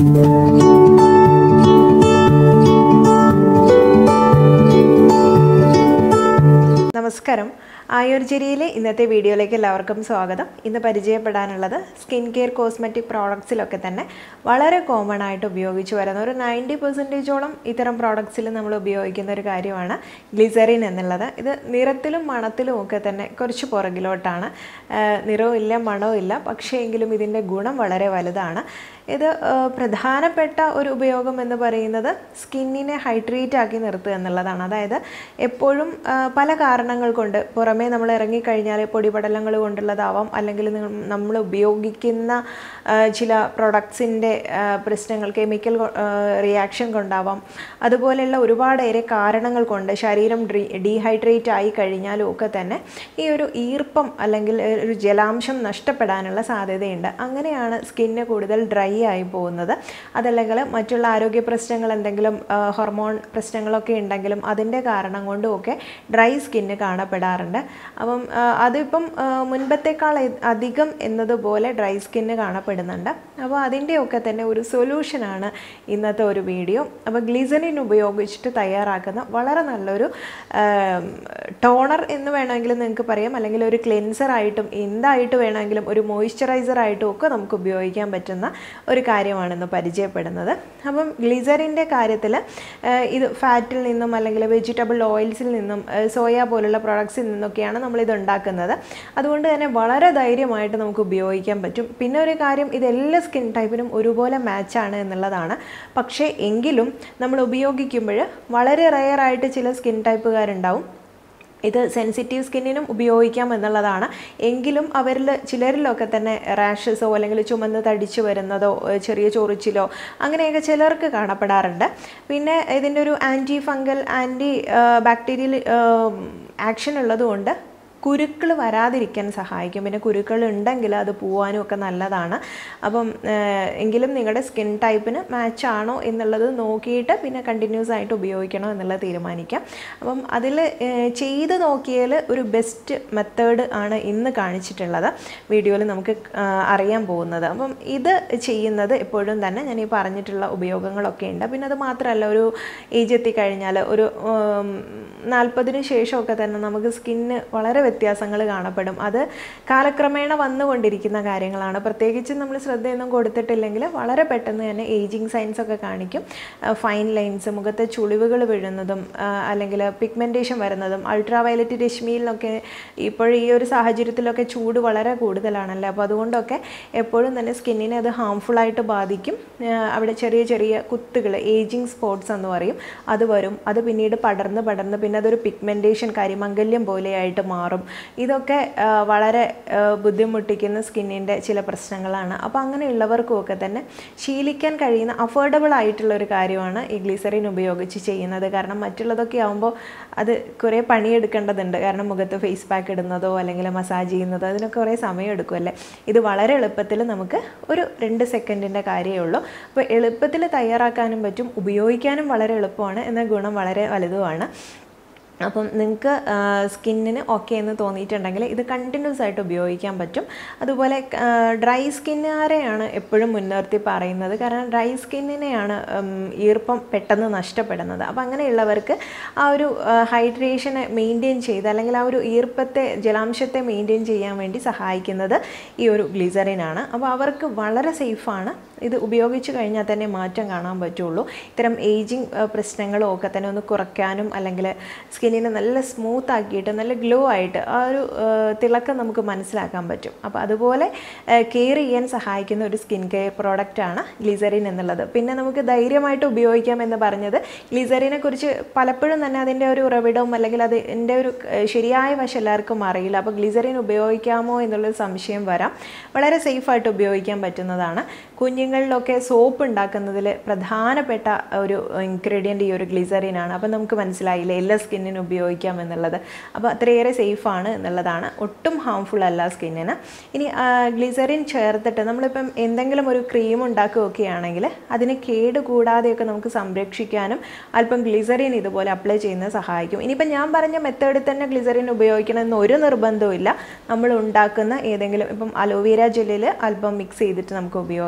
നമസ്കാരം ആയുർജരിയിലെ ഇന്നത്തെ വീഡിയോയിലേക്ക് എല്ലാവർക്കും സ്വാഗതം ഇന്ന് പരിചയപ്പെടാനുള്ളത് സ്കിൻ കെയർ കോസ്മെറ്റിക് പ്രോഡക്ട്സിലൊക്കെ തന്നെ വളരെ കോമൺ ആയിട്ട് ഉപയോഗിച്ച് വരുന്ന ഒരു നയൻറ്റി പെർസെൻറ്റേജോളം ഇത്തരം പ്രോഡക്ട്സിൽ നമ്മൾ ഉപയോഗിക്കുന്ന ഒരു കാര്യമാണ് ഗ്ലിസറിൻ എന്നുള്ളത് ഇത് നിറത്തിലും മണത്തിലും ഒക്കെ തന്നെ കുറച്ച് പുറകിലോട്ടാണ് ആ, നിറവും ഇല്ല മണവും ഇല്ല പക്ഷേ എങ്കിലും ഇതിൻ്റെ ഗുണം വളരെ വലുതാണ് ഇത് ആ, പ്രധാനപ്പെട്ട ഒരു ഉപയോഗം എന്ന് പറയുന്നത് സ്കിന്നിനെ ഹൈഡ്രേറ്റ് ആക്കി നിർത്തുക എന്നുള്ളതാണ് അതായത് എപ്പോഴും ആ, പല കാരണങ്ങൾ കൊണ്ട് പുറമേ നമ്മൾ ഇറങ്ങിക്കഴിഞ്ഞാൽ പൊടിപടലങ്ങൾ കൊണ്ടുള്ളതാവാം അല്ലെങ്കിൽ നമ്മൾ ഉപയോഗിക്കുന്ന ആ, ചില പ്രൊഡക്ട്സിൻ്റെ പ്രശ്നങ്ങൾ കെമിക്കൽ റിയാക്ഷൻ കൊണ്ടാവാം അതുപോലെയുള്ള ഒരുപാടേറെ കാരണങ്ങൾ കൊണ്ട് ശരീരം ഡ്രീ ഡീഹൈഡ്രേറ്റ് ആയി കഴിഞ്ഞാലും ഒക്കെ തന്നെ ഈ ഒരു ഈർപ്പം അല്ലെങ്കിൽ ഒരു ജലാംശം നഷ്ടപ്പെടാനുള്ള സാധ്യതയുണ്ട് അങ്ങനെയാണ് സ്കിന്ന് കൂടുതൽ ഡ്രൈ ആയി പോകുന്നത് അതല്ലെങ്കിൽ മറ്റുള്ള ആരോഗ്യ പ്രശ്നങ്ങൾ എന്തെങ്കിലും ആ, ഹോർമോൺ പ്രശ്നങ്ങളൊക്കെ ഉണ്ടെങ്കിലും അതിൻ്റെ കാരണം കൊണ്ടും ഒക്കെ ഡ്രൈ സ്കിന്ന് കാണപ്പെടാറുണ്ട് അപ്പം ആ, അതിപ്പം ആ, മുൻപത്തേക്കാൾ എ- അധികം എന്നതുപോലെ ഡ്രൈ സ്കിന്ന് കാണപ്പെടുന്നുണ്ട് അപ്പോൾ അതിൻ്റെയൊക്കെ തന്നെ ഒരു സൊല്യൂഷനാണ് ഇന്നത്തെ ഒരു വീഡിയോ അപ്പോൾ ഗ്ലിസറിൻ ഉപയോഗിച്ചിട്ട് തയ്യാറാക്കുന്ന വളരെ നല്ലൊരു ടോണർ എന്ന് വേണമെങ്കിൽ നിങ്ങൾക്ക് പറയാം അല്ലെങ്കിൽ ഒരു ക്ലെൻസർ ആയിട്ടും എന്തായിട്ട് വേണമെങ്കിലും ഒരു മോയ്സ്ചറൈസർ ആയിട്ടും ഒക്കെ നമുക്ക് ഉപയോഗിക്കാൻ പറ്റുന്ന ഒരു കാര്യമാണ് ഇന്ന് പരിചയപ്പെടുന്നത് അപ്പം ഗ്ലിസറിൻ്റെ കാര്യത്തിൽ ഇത് ഫാറ്റിൽ നിന്നും അല്ലെങ്കിൽ വെജിറ്റബിൾ ഓയിൽസിൽ നിന്നും സോയ പോലുള്ള പ്രോഡക്ട്സിൽ നിന്നൊക്കെയാണ് നമ്മളിത് ഉണ്ടാക്കുന്നത് അതുകൊണ്ട് തന്നെ വളരെ ധൈര്യമായിട്ട് നമുക്ക് ഉപയോഗിക്കാൻ പറ്റും പിന്നെ ഒരു കാര്യം ഇത് എല്ലാ സ്കിൻ ടൈപ്പിനും ഒരുപോലെ മാച്ചാണ് എന്നുള്ളതാണ് പക്ഷേ എങ്കിലും നമ്മൾ ഉപയോഗിക്കുമ്പോൾ വളരെ റെയർ ആയിട്ട് ചില സ്കിൻ ടൈപ്പുകാരുണ്ടാവും ഇത് സെൻസിറ്റീവ് സ്കിന്നിനും ഉപയോഗിക്കാം എന്നുള്ളതാണ് എങ്കിലും അവരിൽ ചിലരിലൊക്കെ തന്നെ റാഷസോ അല്ലെങ്കിൽ ചുമന്ന് തടിച്ചു വരുന്നതോ ഏഹ് ചെറിയ ചൊറിച്ചിലോ അങ്ങനെയൊക്കെ ചിലർക്ക് കാണപ്പെടാറുണ്ട് പിന്നെ ഇതിൻ്റെ ഒരു anti fungal anti bacterial action ഉള്ളതുകൊണ്ട് കുരുക്കൾ വരാതിരിക്കാൻ സഹായിക്കും പിന്നെ കുരുക്കൾ ഉണ്ടെങ്കിൽ അത് പോവാനും ഒക്കെ നല്ലതാണ് അപ്പം ഏഹ്, എങ്കിലും നിങ്ങളുടെ സ്കിൻ ടൈപ്പിന് മാച്ച് ആണോ എന്നുള്ളത് നോക്കിയിട്ട് പിന്നെ കണ്ടിന്യൂസ് ആയിട്ട് ഉപയോഗിക്കണോ എന്നുള്ളത് തീരുമാനിക്കാം അപ്പം അതിൽ ചെയ്ത് നോക്കിയാൽ ഒരു ബെസ്റ്റ് മെത്തേഡ് ആണ് ഇന്ന് കാണിച്ചിട്ടുള്ളത് വീഡിയോയിൽ നമുക്ക് ആ, അറിയാൻ പോകുന്നത് അപ്പം ഇത് ചെയ്യുന്നത് എപ്പോഴും തന്നെ ഞാൻ ഈ പറഞ്ഞിട്ടുള്ള ഉപയോഗങ്ങളൊക്കെ ഉണ്ട് പിന്നെ അത് മാത്രമല്ല ഒരു ഏജ് എത്തിക്കഴിഞ്ഞാൽ ഒരു നാൽപ്പതിന് ശേഷമൊക്കെ തന്നെ നമുക്ക് സ്കിന്ന് വളരെ വ്യത്യാസങ്ങൾ കാണപ്പെടും അത് കാലക്രമേണ വന്നുകൊണ്ടിരിക്കുന്ന കാര്യങ്ങളാണ് പ്രത്യേകിച്ച് നമ്മൾ ശ്രദ്ധയൊന്നും കൊടുത്തിട്ടില്ലെങ്കിൽ വളരെ പെട്ടെന്ന് തന്നെ ഏജിങ് സൈൻസ് ഒക്കെ കാണിക്കും ഫൈൻ ലൈൻസ് മുഖത്തെ ചുളിവുകൾ വീഴുന്നതും ആ, അല്ലെങ്കിൽ പിഗ്മെൻറ്റേഷൻ വരുന്നതും അൾട്രാ വയലറ്റ് രശ്മിയിലൊക്കെ ഇപ്പോൾ ഈ ഒരു സാഹചര്യത്തിലൊക്കെ ചൂട് വളരെ കൂടുതലാണല്ലോ അപ്പോൾ അതുകൊണ്ടൊക്കെ എപ്പോഴും തന്നെ സ്കിന്നിനെ അത് harmful ആയിട്ട് ബാധിക്കും ആ, അവിടെ ചെറിയ ചെറിയ കുത്തുകൾ ഏജിങ് സ്പോട്ട്സ് എന്ന് പറയും അത് വരും അത് പിന്നീട് പടർന്ന് പടർന്ന് പിന്നെ അതൊരു പിഗ്മെൻറ്റേഷൻ കരിമംഗല്യം പോലെയായിട്ട് മാറും ഇതൊക്കെ ആ, വളരെ ആ, ബുദ്ധിമുട്ടിക്കുന്ന സ്കിന്നിൻ്റെ ചില പ്രശ്നങ്ങളാണ് അപ്പോൾ അങ്ങനെയുള്ളവർക്കും ഒക്കെ തന്നെ ശീലിക്കാൻ കഴിയുന്ന അഫോർഡബിൾ ആയിട്ടുള്ള ഒരു കാര്യമാണ് ഈ ഗ്ലിസറിൻ ഉപയോഗിച്ച് ചെയ്യുന്നത് കാരണം മറ്റുള്ളതൊക്കെ ആകുമ്പോൾ അത് കുറേ പണിയെടുക്കേണ്ടതുണ്ട് കാരണം മുഖത്ത് ഫേസ് പാക്ക് ഇടുന്നതോ അല്ലെങ്കിൽ മസാജ് ചെയ്യുന്നതോ അതിനൊക്കെ കുറേ സമയം എടുക്കുമല്ലേ ഇത് വളരെ എളുപ്പത്തിൽ നമുക്ക് ഒരു രണ്ട് സെക്കൻഡിൻ്റെ കാര്യമേ ഉള്ളൂ അപ്പോൾ എളുപ്പത്തിൽ തയ്യാറാക്കാനും പറ്റും ഉപയോഗിക്കാനും വളരെ എളുപ്പമാണ് എന്നാൽ ഗുണം വളരെ വലുതുമാണ് അപ്പം നിങ്ങൾക്ക് സ്കിന്നിന് ഓക്കെ എന്ന് തോന്നിയിട്ടുണ്ടെങ്കിൽ ഇത് കണ്ടിന്യൂസ് ആയിട്ട് ഉപയോഗിക്കാൻ പറ്റും അതുപോലെ ഡ്രൈ സ്കിന്നുകാരെയാണ് എപ്പോഴും മുൻനിർത്തി പറയുന്നത് കാരണം ഡ്രൈ സ്കിന്നിനെയാണ് ഉം, ഈർപ്പം പെട്ടെന്ന് നഷ്ടപ്പെടുന്നത് അപ്പം അങ്ങനെയുള്ളവർക്ക് ആ ഒരു ഹൈഡ്രേഷനെ മെയിൻറ്റെയിൻ ചെയ്ത് അല്ലെങ്കിൽ ആ ഒരു ഈർപ്പത്തെ ജലാംശത്തെ മെയിൻറ്റെയിൻ ചെയ്യാൻ വേണ്ടി സഹായിക്കുന്നത് ഈ ഒരു ഗ്ലിസറിനാണ് അപ്പോൾ അവർക്ക് വളരെ സേഫാണ് ഇത് ഉപയോഗിച്ച് കഴിഞ്ഞാൽ തന്നെ മാറ്റം കാണാൻ പറ്റുള്ളൂ ഇത്തരം ഏജിങ് പ്രശ്നങ്ങളും ഒക്കെ തന്നെ ഒന്ന് കുറയ്ക്കാനും അല്ലെങ്കിൽ സ്കിന്നിനെ നല്ല സ്മൂത്ത് ആക്കിയിട്ട് നല്ല ഗ്ലോ ആയിട്ട് ആ ഒരു ആ, തിളക്കം നമുക്ക് മനസ്സിലാക്കാൻ പറ്റും അപ്പോൾ അതുപോലെ കെയർ ചെയ്യാൻ സഹായിക്കുന്ന ഒരു സ്കിൻ കെയർ പ്രോഡക്റ്റാണ് ഗ്ലിസറിൻ എന്നുള്ളത് പിന്നെ നമുക്ക് ധൈര്യമായിട്ട് ഉപയോഗിക്കാം എന്ന് പറഞ്ഞത് ഗ്ലിസറിനെ കുറിച്ച് പലപ്പോഴും തന്നെ അതിൻ്റെ ഒരു ഉറവിടവും അല്ലെങ്കിൽ അതിൻ്റെ ഒരു ഏ, ശരിയായ വശം എല്ലാവർക്കും അറിയില്ല അപ്പോൾ ഗ്ലിസറിൻ ഉപയോഗിക്കാമോ എന്നുള്ളൊരു സംശയം വരാം വളരെ സേഫായിട്ട് ഉപയോഗിക്കാൻ പറ്റുന്നതാണ് കുഞ്ഞുങ്ങളിലൊക്കെ സോപ്പ് ഉണ്ടാക്കുന്നതിൽ പ്രധാനപ്പെട്ട ഒരു ഇൻഗ്രീഡിയൻ്റ് ഈ ഒരു ഗ്ലിസറിനാണ് അപ്പോൾ നമുക്ക് മനസ്സിലായില്ലേ എല്ലാ സ്കിന്നിനും ഉപയോഗിക്കാം എന്നുള്ളത് അപ്പോൾ അത്രയേറെ സേഫാണ് എന്നുള്ളതാണ് ഒട്ടും ഹാംഫുൾ അല്ല സ്കിന്നിന് ഇനി ഗ്ലിസറിൻ ചേർത്തിട്ട് നമ്മളിപ്പം എന്തെങ്കിലും ഒരു ക്രീം ഉണ്ടാക്കുകയൊക്കെയാണെങ്കിൽ അതിന് കേട് കൂടാതെയൊക്കെ നമുക്ക് സംരക്ഷിക്കാനും അല്പം ഗ്ലിസറിൻ ഇതുപോലെ അപ്ലൈ ചെയ്യുന്നത് സഹായിക്കും ഇനിയിപ്പം ഞാൻ പറഞ്ഞ മെത്തേഡിൽ തന്നെ ഗ്ലിസറിൻ ഉപയോഗിക്കണമെന്ന് ഒരു നിർബന്ധവും ഇല്ല നമ്മൾ ഉണ്ടാക്കുന്ന ഏതെങ്കിലും ഇപ്പം അലോവേര ജെല്ലിൽ അല്പം മിക്സ് ചെയ്തിട്ട് നമുക്ക് ഉപയോഗിക്കാം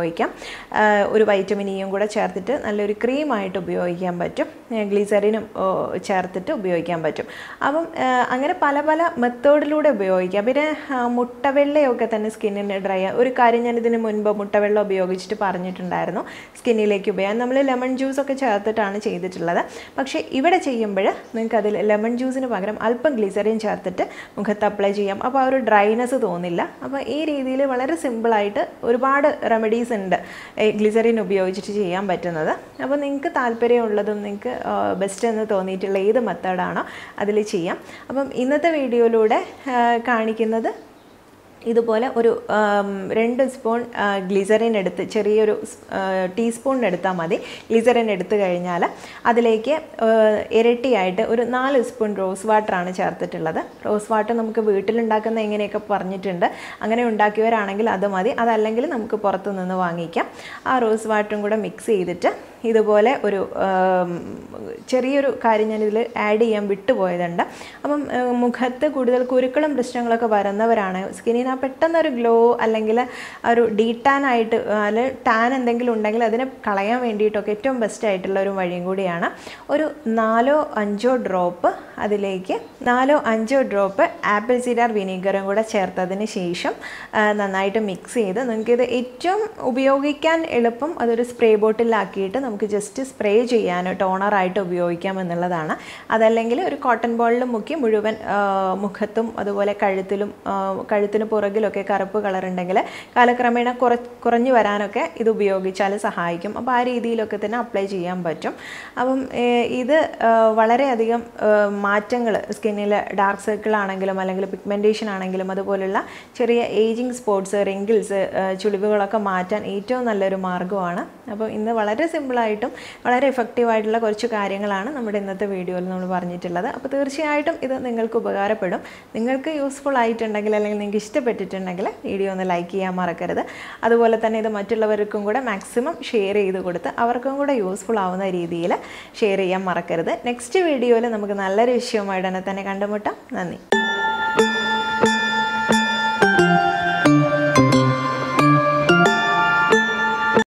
ആ, ഒരു വൈറ്റമിൻ ഇയും കൂടെ ചേർത്തിട്ട് നല്ലൊരു ക്രീമായിട്ട് ഉപയോഗിക്കാൻ പറ്റും ഗ്ലിസറിനും ചേർത്തിട്ട് ഉപയോഗിക്കാൻ പറ്റും അപ്പം ആ, അങ്ങനെ പല പല മെത്തേഡിലൂടെ ഉപയോഗിക്കാം പിന്നെ ആ, മുട്ടവെള്ളയൊക്കെ തന്നെ സ്കിന്നിന് ഡ്രൈ ഒരു കാര്യം ഞാൻ ഇതിന് മുൻപ് മുട്ടവെള്ളം ഉപയോഗിച്ചിട്ട് പറഞ്ഞിട്ടുണ്ടായിരുന്നു സ്കിന്നിലേക്ക് ഉപയോഗിക്കാം നമ്മൾ ലെമൺ ജ്യൂസ് ഒക്കെ ചേർത്തിട്ടാണ് ചെയ്തിട്ടുള്ളത് പക്ഷേ ഇവിടെ ചെയ്യുമ്പോൾ നിങ്ങൾക്ക് അതിൽ ലെമൺ ജ്യൂസിന് പകരം അല്പം ഗ്ലിസറിൻ ചേർത്തിട്ട് മുഖത്ത് അപ്ലൈ ചെയ്യാം അപ്പോൾ ആ ഒരു ഡ്രൈനെസ് തോന്നില്ല അപ്പോൾ ഈ രീതിയിൽ വളരെ സിമ്പിളായിട്ട് ഒരുപാട് റെമഡീസ് ഉണ്ട് ഗ്ലിസറിൻ ഉപയോഗിച്ചിട്ട് ചെയ്യാൻ പറ്റുന്നത് അപ്പോൾ നിങ്ങൾക്ക് താല്പര്യമുള്ളതും നിങ്ങൾക്ക് ബെസ്റ്റ് എന്ന് തോന്നിയിട്ടുള്ള ഏത് മെത്തേഡാണോ അതിൽ ചെയ്യാം അപ്പം ഇന്നത്തെ വീഡിയോയിലൂടെ ആ, കാണിക്കുന്നത് ഇതുപോലെ ഒരു ആം, രണ്ട് സ്പൂൺ ആ, ഗ്ലിസറിൻ എടുത്ത് ചെറിയൊരു സ്- ആ, ടീസ്പൂൺ എടുത്താൽ മതി ഗ്ലിസറിൻ എടുത്തു കഴിഞ്ഞാൽ അതിലേക്ക് ആ, ഇരട്ടിയായിട്ട് ഒരു നാല് സ്പൂൺ റോസ് വാട്ടറാണ് ചേർത്തിട്ടുള്ളത് റോസ് വാട്ടർ നമുക്ക് വീട്ടിലുണ്ടാക്കുന്ന എങ്ങനെയൊക്കെ പറഞ്ഞിട്ടുണ്ട് അങ്ങനെ ഉണ്ടാക്കിയവരാണെങ്കിൽ അത് മതി അതല്ലെങ്കിൽ നമുക്ക് പുറത്തു നിന്ന് വാങ്ങിക്കാം ആ റോസ് വാട്ടറും കൂടെ മിക്സ് ചെയ്തിട്ട് ഇതുപോലെ ഒരു ആം, ചെറിയൊരു കാര്യം ഞാനിതിൽ ആഡ് ചെയ്യാൻ വിട്ടുപോയതുണ്ട് അപ്പം ആ, മുഖത്ത് കൂടുതൽ കുരുക്കളും പ്രശ്നങ്ങളൊക്കെ വരുന്നവരാണ് സ്കിന്നിന് ആ പെട്ടെന്നൊരു ഗ്ലോ അല്ലെങ്കിൽ ആ ഒരു ഡീടാൻ ആയിട്ട് അല്ലെ ടാൻ എന്തെങ്കിലും ഉണ്ടെങ്കിൽ അതിനെ കളയാൻ വേണ്ടിയിട്ടൊക്കെ ഏറ്റവും ബെസ്റ്റ് ആയിട്ടുള്ള ഒരു വഴിയും കൂടിയാണ് ഒരു നാലോ അഞ്ചോ ഡ്രോപ്പ് അതിലേക്ക് നാലോ അഞ്ചോ ഡ്രോപ്പ് ആപ്പിൾ സീഡാർ വിനീഗറും കൂടെ ചേർത്തതിന് ശേഷം ആ, നന്നായിട്ട് മിക്സ് ചെയ്ത് നിങ്ങൾക്കിത് ഏറ്റവും ഉപയോഗിക്കാൻ എളുപ്പം അതൊരു സ്പ്രേ ബോട്ടിലാക്കിയിട്ട് നമുക്ക് ജസ്റ്റ് സ്പ്രേ ചെയ്യാനോ ടോണറായിട്ട് ഉപയോഗിക്കാം എന്നുള്ളതാണ് അതല്ലെങ്കിൽ ഒരു കോട്ടൺ ബോളിൽ മുക്കി മുഴുവൻ ആ, മുഖത്തും അതുപോലെ കഴുത്തിലും ആ, കഴുത്തിന് പുറകിലൊക്കെ കറുപ്പ് കളർ ഉണ്ടെങ്കിൽ കാലക്രമേണ കുറ കുറഞ്ഞു വരാനൊക്കെ ഇത് ഉപയോഗിച്ചാൽ സഹായിക്കും അപ്പോൾ ആ രീതിയിലൊക്കെ തന്നെ അപ്ലൈ ചെയ്യാൻ പറ്റും അപ്പം ഏഹ്, ഇത് ആ, വളരെയധികം മാറ്റങ്ങൾ സ്കിന്നിൽ ഡാർക്ക് സർക്കിൾ ആണെങ്കിലും അല്ലെങ്കിൽ പിഗ്മെൻറ്റേഷൻ ആണെങ്കിലും അതുപോലുള്ള ചെറിയ ഏജിങ് സ്പോട്സ് റിങ്കിൾസ് ചുളിവുകളൊക്കെ മാറ്റാൻ ഏറ്റവും നല്ലൊരു മാർഗ്ഗമാണ് അപ്പോൾ ഇന്ന് വളരെ സിമ്പിളായിട്ടും വളരെ എഫക്റ്റീവായിട്ടുള്ള കുറച്ച് കാര്യങ്ങളാണ് നമ്മുടെ ഇന്നത്തെ വീഡിയോയിൽ നമ്മൾ പറഞ്ഞിട്ടുള്ളത് അപ്പോൾ തീർച്ചയായിട്ടും ഇത് നിങ്ങൾക്ക് ഉപകാരപ്പെടും നിങ്ങൾക്ക് യൂസ്ഫുൾ ആയിട്ടുണ്ടെങ്കിൽ അല്ലെങ്കിൽ നിങ്ങൾക്ക് ഇഷ്ടപ്പെട്ടിട്ടുണ്ടെങ്കിൽ വീഡിയോ ഒന്ന് ലൈക്ക് ചെയ്യാൻ മറക്കരുത് അതുപോലെ തന്നെ ഇത് മറ്റുള്ളവർക്കും കൂടെ മാക്സിമം ഷെയർ ചെയ്ത് കൊടുത്ത് അവർക്കും കൂടെ യൂസ്ഫുൾ ആവുന്ന രീതിയിൽ ഷെയർ ചെയ്യാൻ മറക്കരുത് നെക്സ്റ്റ് വീഡിയോയിൽ നമുക്ക് നല്ലൊരു വിഷയവുമായിട്ട് തന്നെ കണ്ടുമുട്ടാം നന്ദി